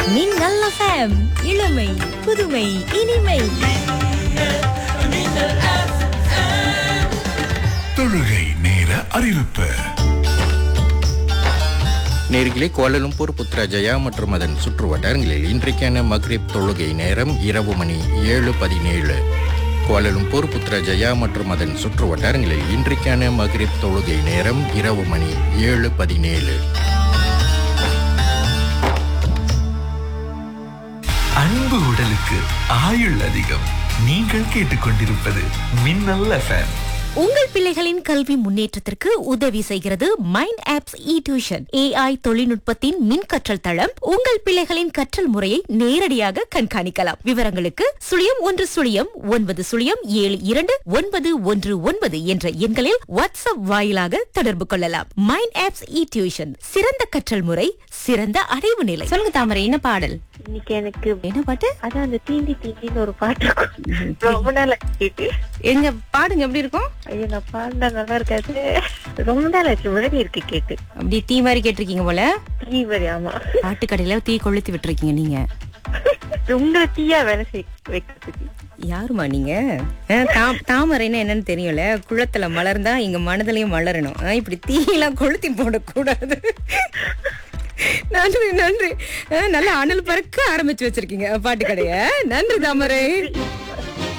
மின்னல் FM இளமை புதுமை இனிமை தொழுகை நேர அறிவிப்பு நேர்களே கோலலும்பூர் புத்ராஜயா மற்றும் அதன் சுற்று வட்டாரங்களில் இன்றைக்கான மக்ரிப் தொழுகை நேரம் இரவு மணி ஏழு பதினேழு கோலலும்பூர் புத்ராஜயா மற்றும் அதன் சுற்று வட்டாரங்களில் இன்றைக்கான மக்ரிப் தொழுகை நேரம் இரவு மணி ஏழு பதினேழு அன்பு உடலுக்கு ஆயுள் அதிகம் நீங்கள் கேட்டுக்கொண்டிருப்பது மின்னல் எஃப்எம் உங்கள் பிள்ளைகளின் கல்வி முன்னேற்றத்திற்கு உதவி செய்கிறது mind apps e tuition AI தொழில்நுட்பத்தின் மின் கற்றல் தளம் உங்கள் பிள்ளைகளின் கற்றல் முறையை நேரடியாக கண்காணிக்கலாம் விவரங்களுக்கு சுழியம் ஒன்று சுழியம் ஒன்பது சுழியம் ஏழு இரண்டு ஒன்பது ஒன்று ஒன்பது என்ற எண்களில் வாட்ஸ்அப் வாயிலாக தொடர்பு கொள்ளலாம் மைண்ட் ஆப்ஸ் இ டியூஷன் சிறந்த கற்றல் முறை சிறந்த அடைவு நிலை சொல்லுங்க தாமரை என்ன பாடல் இன்னைக்கு எனக்கு என்ன பாட்டு அதான் அந்த தீண்டி தீண்டின்னு ஒரு பாட்டு இருக்கும் ரொம்ப நாள் கேட்டு எங்க பாடுங்க எப்படி இருக்கும் ஐயோ நான் பாடினா நல்லா இருக்காது ரொம்ப நாள் ஆச்சு முன்னாடி இருக்கு கேட்டு அப்படி தீ மாதிரி கேட்டிருக்கீங்க போல தீவரி ஆமா பாட்டு கடையில தீ கொளுத்தி விட்டுருக்கீங்க நீங்க உங்களை தீயா வேலை செய் வைக்கிறதுக்கு யாருமா நீங்க அஹ், தா- தாமரைன்னா என்னன்னு தெரியும்ல குளத்துல மலர்ந்தா இங்க மனதிலையும் மலரணும் அஹ், இப்படி தீயெல்லாம் கொளுத்தி போடக்கூடாது நன்றி நன்றி அஹ், நல்லா அனல் பறக்க ஆரம்பிச்சு வச்சிருக்கீங்க பாட்டு கடைய நன்றி தாமரை